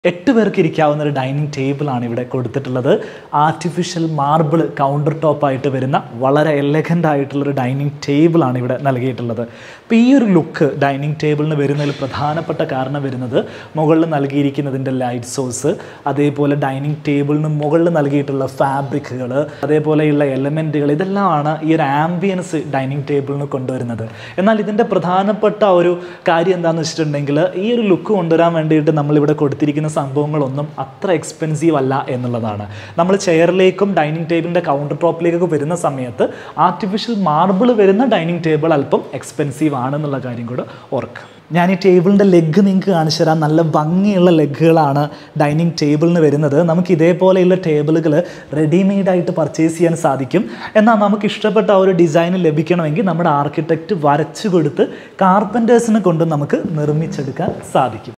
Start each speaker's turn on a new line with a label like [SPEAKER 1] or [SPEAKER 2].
[SPEAKER 1] എട്ട് പേർക്ക് ഇരിക്കാവുന്ന ഒരു ഡൈനിങ് ടേബിളാണ് ഇവിടെ കൊടുത്തിട്ടുള്ളത് ആർട്ടിഫിഷ്യൽ മാർബിൾ കൗണ്ടർ ടോപ്പായിട്ട് വരുന്ന വളരെ എലഗൻ്റ് ആയിട്ടുള്ളൊരു ഡൈനിങ് ടേബിളാണ് ഇവിടെ നൽകിയിട്ടുള്ളത് അപ്പോൾ ഈ ഒരു ലുക്ക് ഡൈനിങ് ടേബിളിന് വരുന്നതിൽ പ്രധാനപ്പെട്ട കാരണം വരുന്നത് മുകളിൽ നൽകിയിരിക്കുന്നതിൻ്റെ ലൈറ്റ് സോഴ്സ് അതേപോലെ ഡൈനിങ് ടേബിളിന് മുകളിൽ നൽകിയിട്ടുള്ള ഫാബ്രിക്കുകൾ അതേപോലെയുള്ള എലമെൻറ്റുകൾ ഇതെല്ലാമാണ് ഈ ഒരു ആംബിയൻസ് ഡൈനിങ് ടേബിളിന് കൊണ്ടുവരുന്നത് എന്നാൽ ഇതിൻ്റെ പ്രധാനപ്പെട്ട ഒരു കാര്യം എന്താണെന്ന് വെച്ചിട്ടുണ്ടെങ്കിൽ ഈ ഒരു ലുക്ക് കൊണ്ടുവരാൻ വേണ്ടിയിട്ട് നമ്മളിവിടെ കൊടുത്തിരിക്കുന്ന സംഭവങ്ങളൊന്നും അത്ര എക്സ്പെൻസീവ് അല്ല എന്നുള്ളതാണ് നമ്മൾ ചെയറിലേക്കും ഡൈനിങ് ടേബിളിൻ്റെ കൗണ്ടർ ടോപ്പിലേക്കൊക്കെ വരുന്ന സമയത്ത് ആർട്ടിഫിഷ്യൽ മാർബിൾ വരുന്ന ഡൈനിങ് ടേബിൾ അല്പം എക്സ്പെൻസീവ് ആണെന്നുള്ള കാര്യം കൂടെ ഓർക്കുക ഞാൻ ഈ ടേബിളിൻ്റെ ലെഗ് നിങ്ങൾക്ക് കാണിച്ചു തരാം നല്ല ഭംഗിയുള്ള ലെഗുകളാണ് ഡൈനിങ് ടേബിളിന് വരുന്നത് നമുക്ക് ഇതേപോലെയുള്ള ടേബിളുകൾ റെഡിമെയ്ഡായിട്ട് പർച്ചേസ് ചെയ്യാൻ സാധിക്കും എന്നാൽ നമുക്ക് ഇഷ്ടപ്പെട്ട ആ ഒരു ഡിസൈൻ ലഭിക്കണമെങ്കിൽ നമ്മുടെ ആർക്കിടെക്റ്റ് വരച്ചു കൊടുത്ത് കാർപ്പൻറ്റേഴ്സിനെ കൊണ്ട് നമുക്ക് നിർമ്മിച്ചെടുക്കാൻ സാധിക്കും